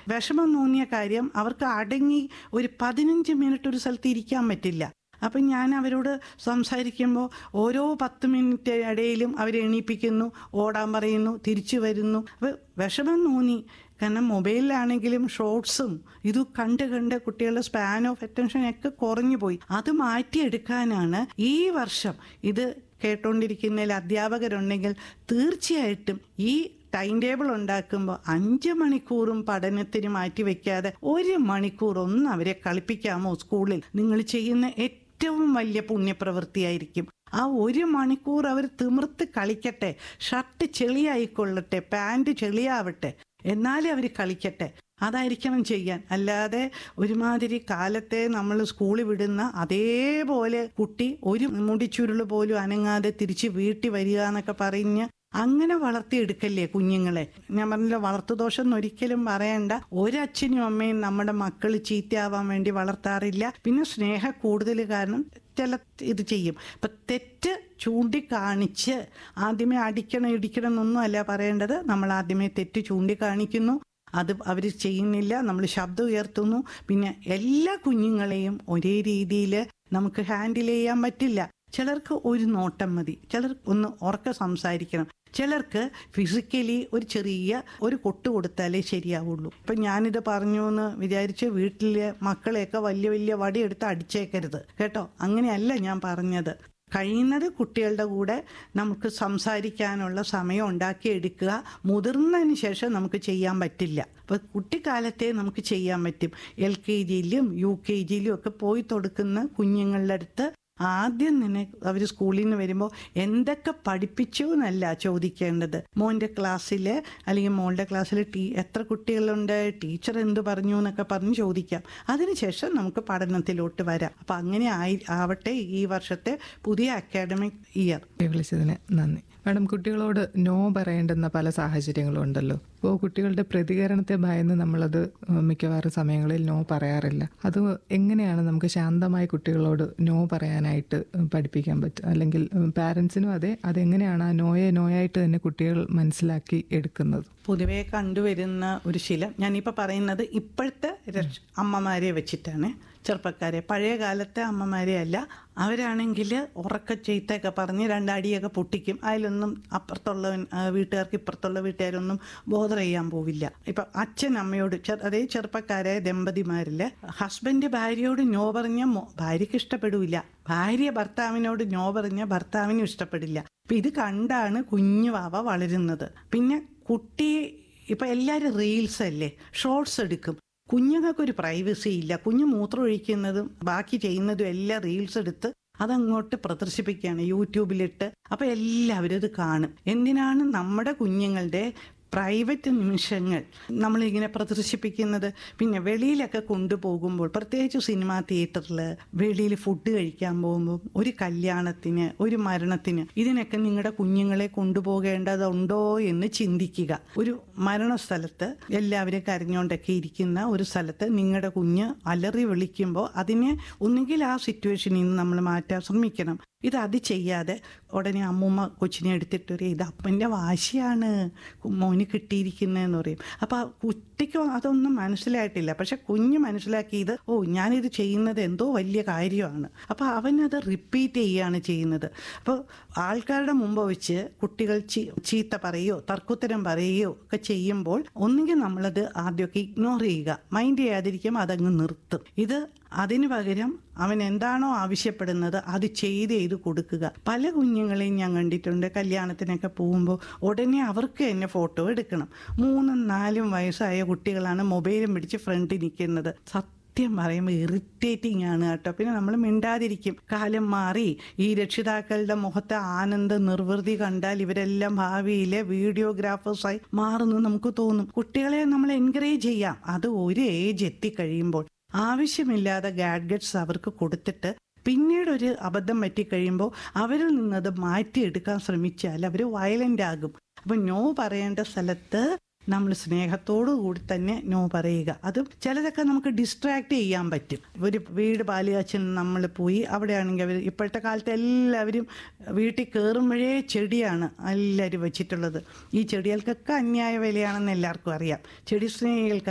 വിഷമം തോന്നിയ കാര്യം അവർക്ക് അടങ്ങി ഒരു പതിനഞ്ച് മിനിറ്റ് ഒരു സ്ഥലത്ത് ഇരിക്കാൻ പറ്റില്ല അപ്പം ഞാൻ അവരോട് സംസാരിക്കുമ്പോൾ ഓരോ പത്ത് മിനിറ്റ് ഇടയിലും അവരെ എണീപ്പിക്കുന്നു ഓടാൻ പറയുന്നു തിരിച്ചു വരുന്നു അപ്പോൾ വിഷമം തോന്നി കാരണം മൊബൈലിലാണെങ്കിലും ഷോർട്സും ഇത് കണ്ട് കണ്ട് കുട്ടികളുടെ സ്പാൻ ഓഫ് അറ്റൻഷൻ ഒക്കെ കുറഞ്ഞു പോയി അത് മാറ്റിയെടുക്കാനാണ് ഈ വർഷം ഇത് കേട്ടുകൊണ്ടിരിക്കുന്നതിൽ അധ്യാപകരുണ്ടെങ്കിൽ തീർച്ചയായിട്ടും ഈ ടൈം ടേബിൾ ഉണ്ടാക്കുമ്പോൾ അഞ്ച് മണിക്കൂറും പഠനത്തിന് മാറ്റി വെക്കാതെ ഒരു മണിക്കൂർ ഒന്ന് അവരെ കളിപ്പിക്കാമോ സ്കൂളിൽ നിങ്ങൾ ചെയ്യുന്ന ഏറ്റവും വലിയ പുണ്യപ്രവൃത്തിയായിരിക്കും ആ ഒരു മണിക്കൂർ അവർ തിമിർത്ത് കളിക്കട്ടെ ഷർട്ട് ചെളിയായിക്കൊള്ളട്ടെ പാൻറ് ചെളിയാവട്ടെ എന്നാലേ അവർ കളിക്കട്ടെ അതായിരിക്കണം ചെയ്യാൻ അല്ലാതെ ഒരുമാതിരി കാലത്തെ നമ്മൾ സ്കൂളിൽ വിടുന്ന അതേപോലെ കുട്ടി ഒരു മുടിച്ചുരുള് പോലും അനങ്ങാതെ തിരിച്ച് വീട്ടിൽ വരിക എന്നൊക്കെ പറഞ്ഞ് അങ്ങനെ വളർത്തിയെടുക്കല്ലേ കുഞ്ഞുങ്ങളെ ഞാൻ പറഞ്ഞില്ല വളർത്തുദോഷം എന്ന് ഒരിക്കലും പറയണ്ട ഒരച്ഛനും അമ്മയും നമ്മുടെ മക്കൾ ചീത്തയാവാൻ വേണ്ടി വളർത്താറില്ല പിന്നെ സ്നേഹ കൂടുതൽ കാരണം ചില ഇത് ചെയ്യും ഇപ്പം തെറ്റ് ചൂണ്ടിക്കാണിച്ച് ആദ്യമേ അടിക്കണം ഇടിക്കണം എന്നൊന്നും അല്ല പറയേണ്ടത് നമ്മൾ ആദ്യമേ തെറ്റ് ചൂണ്ടിക്കാണിക്കുന്നു അത് അവർ ചെയ്യുന്നില്ല നമ്മൾ ശബ്ദം ഉയർത്തുന്നു പിന്നെ എല്ലാ കുഞ്ഞുങ്ങളെയും ഒരേ രീതിയിൽ നമുക്ക് ഹാൻഡിൽ ചെയ്യാൻ പറ്റില്ല ചിലർക്ക് ഒരു നോട്ടം മതി ചിലർ ഒന്ന് ഉറക്കെ സംസാരിക്കണം ചിലർക്ക് ഫിസിക്കലി ഒരു ചെറിയ ഒരു കൊട്ട് കൊടുത്താലേ ശരിയാവുള്ളൂ ഇപ്പം ഞാനിത് പറഞ്ഞു എന്ന് വിചാരിച്ച് വീട്ടിലെ മക്കളെയൊക്കെ വലിയ വലിയ വടിയെടുത്ത് അടിച്ചേക്കരുത് കേട്ടോ അങ്ങനെയല്ല ഞാൻ പറഞ്ഞത് കഴിയുന്നത് കുട്ടികളുടെ കൂടെ നമുക്ക് സംസാരിക്കാനുള്ള സമയം ഉണ്ടാക്കിയെടുക്കുക മുതിർന്നതിന് ശേഷം നമുക്ക് ചെയ്യാൻ പറ്റില്ല അപ്പോൾ കുട്ടിക്കാലത്തെ നമുക്ക് ചെയ്യാൻ പറ്റും എൽ കെ ജിയിലും യു കെ ജിയിലും ഒക്കെ പോയി തൊടുക്കുന്ന കുഞ്ഞുങ്ങളുടെ അടുത്ത് ആദ്യം തന്നെ അവർ സ്കൂളിൽ നിന്ന് വരുമ്പോൾ എന്തൊക്കെ പഠിപ്പിച്ചു എന്നല്ല ചോദിക്കേണ്ടത് മോൻ്റെ ക്ലാസ്സിൽ അല്ലെങ്കിൽ മോളുടെ ക്ലാസ്സിൽ ടീ എത്ര കുട്ടികളുണ്ട് ടീച്ചർ എന്ത് പറഞ്ഞു എന്നൊക്കെ പറഞ്ഞ് ചോദിക്കാം അതിനുശേഷം നമുക്ക് പഠനത്തിലോട്ട് വരാം അപ്പം അങ്ങനെ ആയി ആവട്ടെ ഈ വർഷത്തെ പുതിയ അക്കാഡമിക് ഇയർ വിളിച്ചതിന് നന്ദി മാഡം കുട്ടികളോട് നോ പറയേണ്ടുന്ന പല സാഹചര്യങ്ങളും ഉണ്ടല്ലോ അപ്പോൾ കുട്ടികളുടെ പ്രതികരണത്തെ ഭയന്ന് നമ്മളത് മിക്കവാറും സമയങ്ങളിൽ നോ പറയാറില്ല അത് എങ്ങനെയാണ് നമുക്ക് ശാന്തമായി കുട്ടികളോട് നോ പറയാനായിട്ട് പഠിപ്പിക്കാൻ പറ്റുക അല്ലെങ്കിൽ പാരൻസിനും അതെ അതെങ്ങനെയാണ് ആ നോയെ നോയായിട്ട് തന്നെ കുട്ടികൾ മനസ്സിലാക്കി എടുക്കുന്നത് പൊതുവേ കണ്ടുവരുന്ന ഒരു ശീലം ഞാനിപ്പോൾ പറയുന്നത് ഇപ്പോഴത്തെ രക്ഷ അമ്മമാരെ വെച്ചിട്ടാണ് ചെറുപ്പക്കാരെ പഴയ കാലത്തെ അമ്മമാരെ അല്ല അവരാണെങ്കിൽ ഉറക്ക ചീത്തയൊക്കെ പറഞ്ഞ് രണ്ടടിയൊക്കെ പൊട്ടിക്കും അതിലൊന്നും അപ്പുറത്തുള്ള വീട്ടുകാർക്ക് ഇപ്പുറത്തുള്ള വീട്ടുകാരൊന്നും ബോധർ ചെയ്യാൻ പോവില്ല ഇപ്പം അച്ഛൻ അമ്മയോട് അതേ ചെറുപ്പക്കാരായ ദമ്പതിമാരിൽ ഹസ്ബൻഡ് ഭാര്യയോട് നോ പറഞ്ഞ ഭാര്യയ്ക്ക് ഇഷ്ടപ്പെടില്ല ഭാര്യ ഭർത്താവിനോട് നോ പറഞ്ഞ ഭർത്താവിനും ഇഷ്ടപ്പെടില്ല അപ്പം ഇത് കണ്ടാണ് കുഞ്ഞു വാവ വളരുന്നത് പിന്നെ കുട്ടി ഇപ്പം എല്ലാവരും റീൽസ് അല്ലേ ഷോർട്സ് എടുക്കും കുഞ്ഞുങ്ങൾക്കൊരു പ്രൈവസി ഇല്ല കുഞ്ഞു മൂത്രം ഒഴിക്കുന്നതും ബാക്കി ചെയ്യുന്നതും എല്ലാം റീൽസ് എടുത്ത് അതങ്ങോട്ട് പ്രദർശിപ്പിക്കുകയാണ് യൂട്യൂബിലിട്ട് അപ്പം എല്ലാവരും ഇത് കാണും എന്തിനാണ് നമ്മുടെ കുഞ്ഞുങ്ങളുടെ പ്രൈവറ്റ് നിമിഷങ്ങൾ നമ്മളിങ്ങനെ പ്രദർശിപ്പിക്കുന്നത് പിന്നെ വെളിയിലൊക്കെ കൊണ്ടുപോകുമ്പോൾ പ്രത്യേകിച്ച് സിനിമാ തിയേറ്ററിൽ വെളിയിൽ ഫുഡ് കഴിക്കാൻ പോകുമ്പോൾ ഒരു കല്യാണത്തിന് ഒരു മരണത്തിന് ഇതിനൊക്കെ നിങ്ങളുടെ കുഞ്ഞുങ്ങളെ കൊണ്ടുപോകേണ്ടതുണ്ടോ എന്ന് ചിന്തിക്കുക ഒരു മരണസ്ഥലത്ത് എല്ലാവരും കരഞ്ഞുകൊണ്ടൊക്കെ ഇരിക്കുന്ന ഒരു സ്ഥലത്ത് നിങ്ങളുടെ കുഞ്ഞ് അലറി വിളിക്കുമ്പോൾ അതിനെ ഒന്നുകിൽ ആ സിറ്റുവേഷനിൽ നിന്ന് നമ്മൾ മാറ്റാൻ ശ്രമിക്കണം ഇത് അത് ചെയ്യാതെ ഉടനെ അമ്മൂമ്മ കൊച്ചിനെ എടുത്തിട്ട് ഇത് അപ്പൻ്റെ വാശിയാണ് മോന് കിട്ടിയിരിക്കുന്നതെന്ന് പറയും അപ്പോൾ കുട്ടിക്ക് അതൊന്നും മനസ്സിലായിട്ടില്ല പക്ഷെ കുഞ്ഞ് മനസ്സിലാക്കിയത് ഓ ഞാനിത് ചെയ്യുന്നത് എന്തോ വലിയ കാര്യമാണ് അപ്പോൾ അവനത് റിപ്പീറ്റ് ചെയ്യുകയാണ് ചെയ്യുന്നത് അപ്പോൾ ആൾക്കാരുടെ മുമ്പ് വെച്ച് കുട്ടികൾ ചീത്ത പറയുകയോ തർക്കുത്തരം പറയുകയോ ഒക്കെ ചെയ്യുമ്പോൾ ഒന്നുകിൽ നമ്മളത് ആദ്യമൊക്കെ ഇഗ്നോർ ചെയ്യുക മൈൻഡ് ചെയ്യാതിരിക്കുമ്പോൾ അതങ്ങ് നിർത്തും ഇത് അതിനു പകരം അവൻ എന്താണോ ആവശ്യപ്പെടുന്നത് അത് ചെയ്ത് ചെയ്ത് കൊടുക്കുക പല കുഞ്ഞുങ്ങളെയും ഞാൻ കണ്ടിട്ടുണ്ട് കല്യാണത്തിനൊക്കെ പോകുമ്പോൾ ഉടനെ അവർക്ക് തന്നെ ഫോട്ടോ എടുക്കണം മൂന്നും നാലും വയസ്സായ കുട്ടികളാണ് മൊബൈലും പിടിച്ച് ഫ്രണ്ടിൽ നിൽക്കുന്നത് സത്യം പറയുമ്പോൾ ഇറിറ്റേറ്റിംഗ് ആണ് കേട്ടോ പിന്നെ നമ്മൾ മിണ്ടാതിരിക്കും കാലം മാറി ഈ രക്ഷിതാക്കളുടെ മുഖത്തെ ആനന്ദ നിർവൃതി കണ്ടാൽ ഇവരെല്ലാം ഭാവിയിലെ വീഡിയോഗ്രാഫേഴ്സായി മാറുന്നു നമുക്ക് തോന്നും കുട്ടികളെ നമ്മൾ എൻകറേജ് ചെയ്യാം അത് ഒരു ഏജ് എത്തിക്കഴിയുമ്പോൾ ആവശ്യമില്ലാതെ ഗാഡ്ഗറ്റ്സ് അവർക്ക് കൊടുത്തിട്ട് പിന്നീട് ഒരു അബദ്ധം പറ്റിക്കഴിയുമ്പോൾ അവരിൽ നിന്നത് മാറ്റിയെടുക്കാൻ ശ്രമിച്ചാൽ അവർ വയലൻ്റ് ആകും അപ്പം നോ പറയേണ്ട സ്ഥലത്ത് നമ്മൾ സ്നേഹത്തോടു കൂടി തന്നെ നോ പറയുക അതും ചിലതൊക്കെ നമുക്ക് ഡിസ്ട്രാക്ട് ചെയ്യാൻ പറ്റും ഒരു വീട് പാലുകാച്ചിൽ നമ്മൾ പോയി അവിടെയാണെങ്കിൽ അവർ ഇപ്പോഴത്തെ കാലത്ത് എല്ലാവരും വീട്ടിൽ കയറുമ്പോഴേ ചെടിയാണ് എല്ലാവരും വെച്ചിട്ടുള്ളത് ഈ ചെടികൾക്കൊക്കെ അന്യായ വിലയാണെന്ന് എല്ലാവർക്കും അറിയാം ചെടി സ്നേഹികൾക്ക്